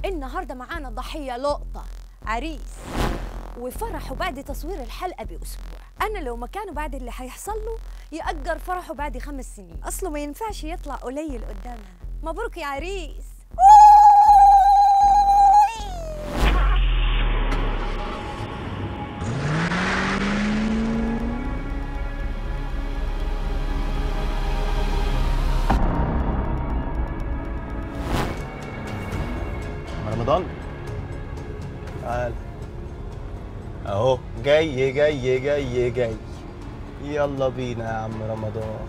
النهارده معانا ضحيه لقطه عريس وفرحه بعد تصوير الحلقه باسبوع انا لو مكانه بعد اللي هيحصل له ياجر فرحه بعد خمس سنين اصله ما ينفعش يطلع قليل قدامها مبروك يا عريس رمضان تعال اهو جاي جاي جاي جاي يلا بينا يا عم رمضان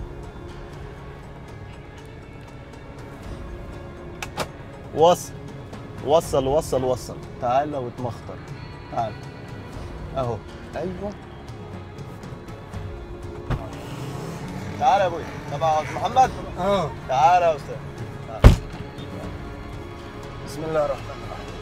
وصل وصل وصل وصل تعال واتمخطر تعال اهو ايوه تعال يا ابويا تبع أستاذ محمد اه تعال يا استاذ تعال. بسم الله الرحمن الرحيم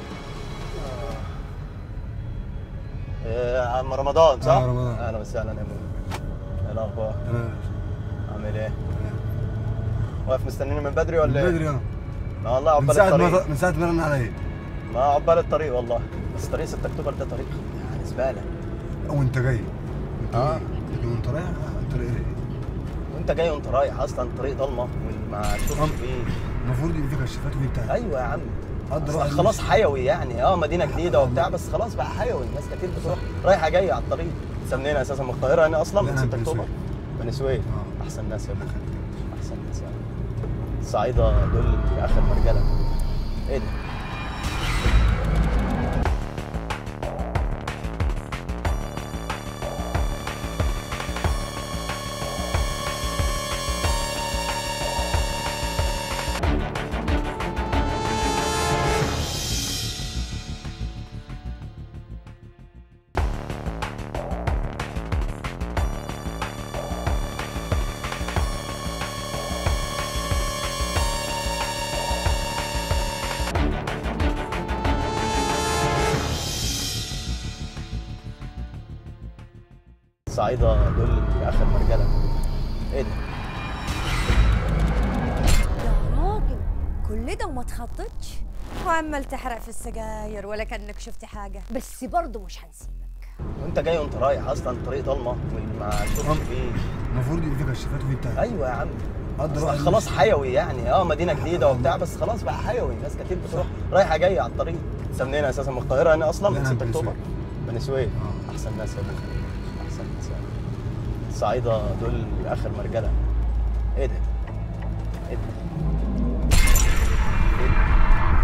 آه. يا عم رمضان صح؟ آه، رمضان. اهلا وسهلا يا ابوي ايه الاخبار؟ تمام عامل ايه؟ واقف مستنيني من بدري ولا ايه؟ بدري اه ما والله من عقبال ساعة الطريق ما من ساعة ما رن عليا ما عقبال الطريق والله بس طريق 6 اكتوبر ده طريق يعني زباله وانت جاي وانت آه. جاي. لكن وانت رايح انت رايح ايه؟ وانت جاي وانت رايح اصلا الطريق ضلمه وما تشوفش طب. فيه المفروض يبقى في كشافات وفي بتاع ايوه يا عم قدر أصل واحد خلاص مش- حيوي يعني اه مدينه جديده وبتاع بس خلاص بقى حيوي الناس كتير بتروح رايحه جايه على الطريق سمنين اساسا من القاهره هنا اصلا لا، من أنا 6 بني اكتوبر سويف. بني سويف آه. احسن ناس يا ابني احسن ناس يعني الصعايده دول اخر مرجله ايه ده؟ الصعايده دول اخر مرجله ايه ده؟ يا راجل كل ده وما تخططش وعمال تحرق في السجاير ولا كانك شفت حاجه بس برضه مش هنسيبك وانت جاي وانت رايح اصلا الطريق ضلمه وما تشوفش طب. فيه المفروض يبقى في كشافات وفي بتاع ايوه يا عم قدر أصل واحد خلاص مش- حيوي يعني اه مدينه جديده وبتاع بس خلاص بقى حيوي ناس كتير بتروح رايحه جايه على الطريق سمنين اساسا من القاهره هنا اصلا لا، من أنا 6 بني اكتوبر سويف. بني سويف آه. احسن ناس يا ابني احسن ناس يعني الصعايده دول اخر مرجله ايه ده؟ ايه ده؟ إيه ده؟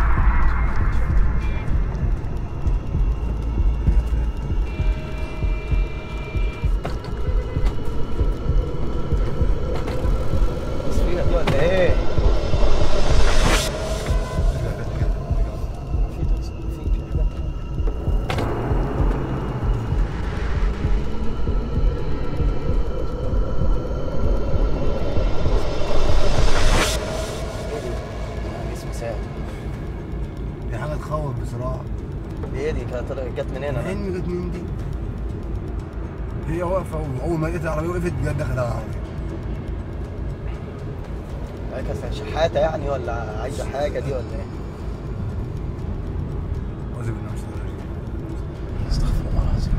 بس فيها دي ولا ايه؟ في تص- في في حاجات ايه دي؟ آه، جسم ساعد دي حاجة تخوف بصراحة دي ايه دي كانت طلعت- جت منين انا؟ عين جت منين دي؟ هي واقفة وأول ما لقيت العربية وقفت جت دخلت على العربية هي كانت شحاته يعني ولا عايزه حاجه دي ولا ايه؟ أعوذ بالله من الشيطان الرجيم استغفر الله العظيم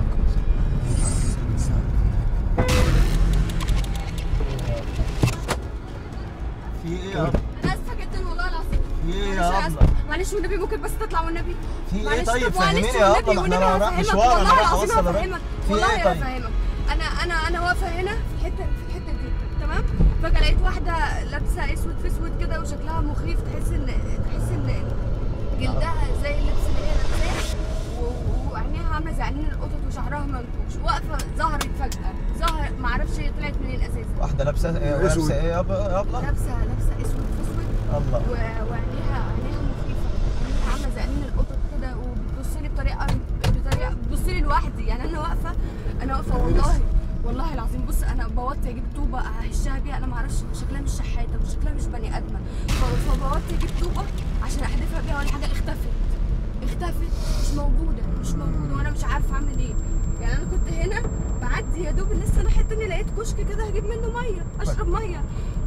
في ايه يا ابني؟ انا اسفه جدا والله العظيم في ايه يا معلش أنا ابله؟ آسفة. معلش والنبي ممكن بس تطلع والنبي في ايه معلش طيب طب معلش فهميني يا والنبي ابله ما والنبي احنا رايح هفهمك مشوار انا والله رايح العظيم اوصل الراجل. هفهمك في والله ايه انا طيب؟ هفهمك انا انا انا واقفه هنا في الحته في الحته دي تمام فجاه لقيت واحده لابسه اسود في اسود كده وشكلها مخيف تحس ان تحس ان جلدها زي اللبس اللي هي لابساه و- وعينيها عامله زي عينين القطط وشعرها منكوش واقفه ظهرت فجاه ظهر معرفش هي طلعت منين اساسا واحده لابسه ايه أسود. لابسه ايه يا ابله؟ يا ابله؟ لابسه لابسه اسود في اسود الله و- وعينيها عينيها مخيفه عينيها عامله زي عينين القطط كده وبتبص لي بطريقه بطريقه بتبص لي لوحدي يعني انا واقفه انا واقفه والله والله العظيم بص انا بوطت اجيب طوبه هشها بيها انا ما اعرفش شكلها مش شحاته وشكلها مش بني ادمه ف- فبوطت اجيب طوبه عشان احدفها بيها ولا حاجه اختفت اختفت مش موجوده مش موجوده وانا مش عارفه اعمل ايه يعني انا كنت هنا بعدي يا دوب لسه ناحيه التانيه لقيت كشك كده هجيب منه ميه اشرب ميه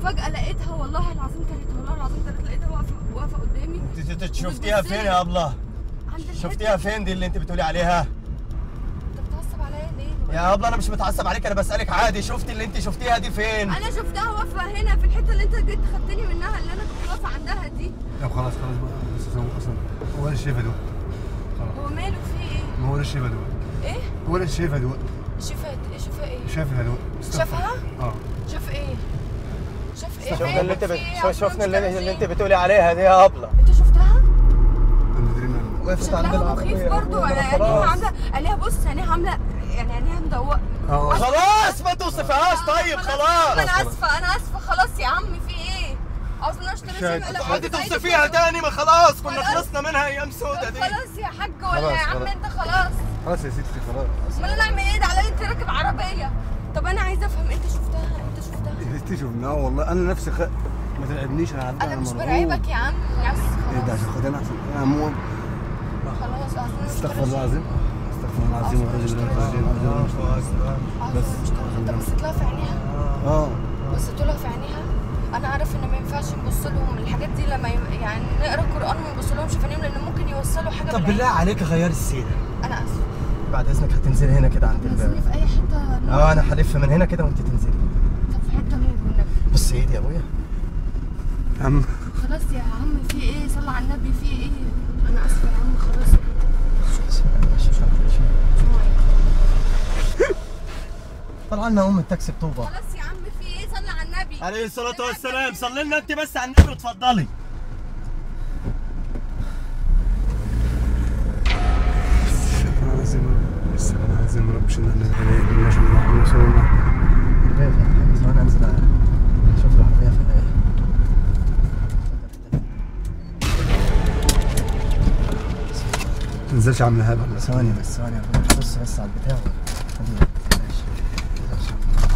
فجاه لقيتها والله العظيم ثلاثه والله العظيم ثلاثه لقيتها واقفه واقفه قدامي انت انت شفتيها فين يا ابله عند الحتة. شفتيها فين دي اللي انت بتقولي عليها انت بتعصب عليا ليه يا ابله انا مش متعصب عليك انا بسالك عادي شفتي اللي انت شفتيها دي فين انا شفتها واقفه هنا في الحته اللي انت جيت خدتني منها اللي انا كنت واقفه عندها دي طب خلاص خلاص بقى بس هو اصلا هو ولا شايفها دول هو ماله في ايه ما هو ولا شايفها دول ايه ولا شايفها دول شفت شفت ايه شايفها دول شافها؟ اه شاف ايه شاف ايه شفنا ماله اللي انت في بت... ايه؟ شو- عمرو شفنا مش اللي, كده اللي انت فيه؟ بتقولي عليها دي يا ابله انت شفتها مدري منه وقفت عند شكلها العربية مخيف برضه يا انا ابله، عينيها خلاص. عامله عينيها بص عينيها عامله يعني عينيها مدوقه اه خلاص ما توصفهاش طيب خلاص انا اسفه انا اسفه خلاص يا عم في ايه اصل انا اشتريت شاهد. شمع- لا، عادي عايزة توصفيها كده. تاني ما خلاص كنا خلاص. خلصنا منها ايام سودة طب دي خلاص يا حاج ولا خلاص، يا عم خلاص. انت خلاص خلاص يا ستي خلاص امال انا اعمل ايه ده على انت راكب عربيه طب انا عايزه افهم انت شفتها انت شفتها يا ستي شفناه والله انا نفسي خ... ما تلعبنيش انا عارف انا مش مرعوب. برعبك يا عم يا ايه ده عشان خاطر انا احسن انا مو خلاص اصل انا مش استغفر الله كده العظيم استغفر الله العظيم واعوذ بالله من الشيطان الرجيم بس مش كده انت بصيت لها في عينيها اه بصيت لها في عينيها انا عارف ان ما ينفعش نبص لهم الحاجات دي لما ي- يعني نقرا القران وما نبص لهمش في عينيهم لان ممكن يوصلوا حاجه طب بالعين. بالله عليك غير السيرة انا اسف بعد اذنك هتنزلي هنا كده عند نزلني الباب في اي حته نور. اه انا هلف من هنا كده وانت تنزلي طب في حته نور والنبي بص ايدي يا ابويا يا عم خلاص يا عم في ايه صلى على النبي في ايه انا اسفه يا عم خلاص طلع لنا ام التاكسي بطوبه خلاص يا عم في ايه صلى على النبي عليه الصلاة والسلام صلي لنا انت بس على النبي وتفضلي استغفر الله العظيم رب استغفر الله العظيم رب شنو انا الناس اللي معهم وصلنا بس انا انزل اشوف العربية في الايه تنزلش عم هبل ثواني بس ثواني يا ابويا بص بس على البتاع خلينا ماشي ماشي.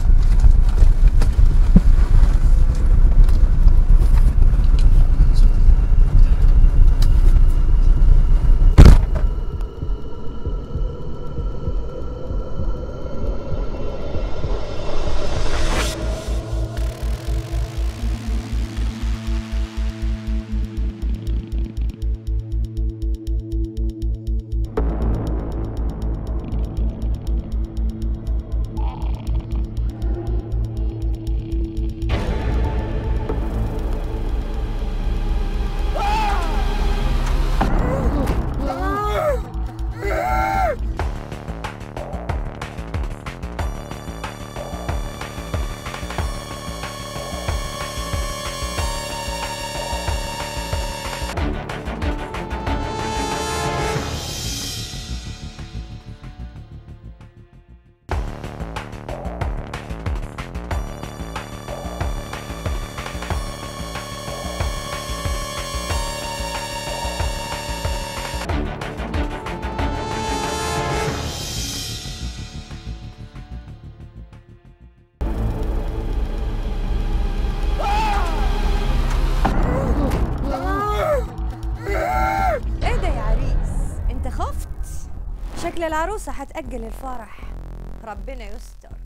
ايه ده يا عريس انت خفت شكل العروسة هتأجل الفرح ربنا يستر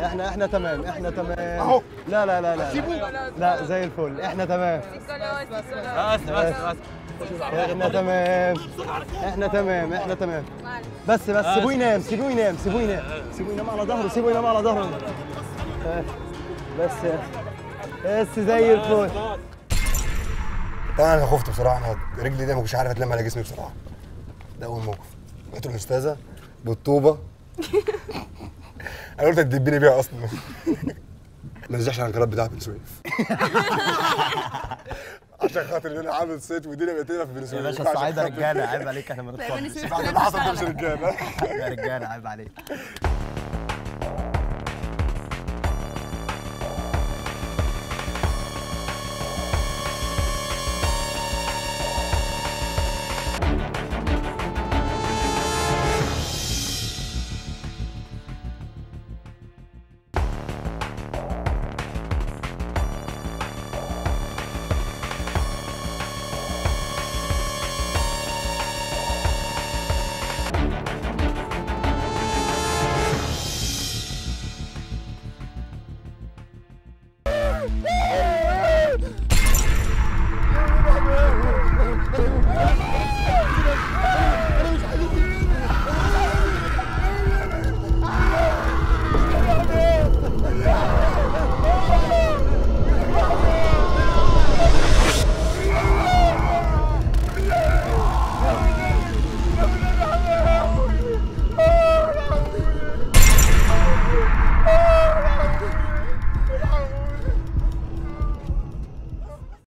احنا احنا تمام احنا تمام أهو. لا لا لا لا لا, لا زي الفل احنا تمام بس بس بس احنا تمام احنا تمام احنا تمام بس بس سيبوه ينام سيبوه ينام سيبوه ينام سيبوه ينام على ظهره سيبوه ينام على ظهره آه، بس بس زي الفل طبعا انا خفت بصراحه انا رجلي دي ما كنتش عارف اتلم على جسمي بصراحه ده اول موقف لقيت الاستاذه بالطوبه انا قلت تدبني بيها اصلا ما نزحش عن القناه بتاع بن سويف عشان خاطر انا عامل صيت والدنيا بقت في بن سويف يا باشا عشان الصعايده خاطر- رجاله عيب عليك احنا ما لا، بني نتفضلش سويف بعد اللي حصل ده مش رجاله يا رجاله عيب عليك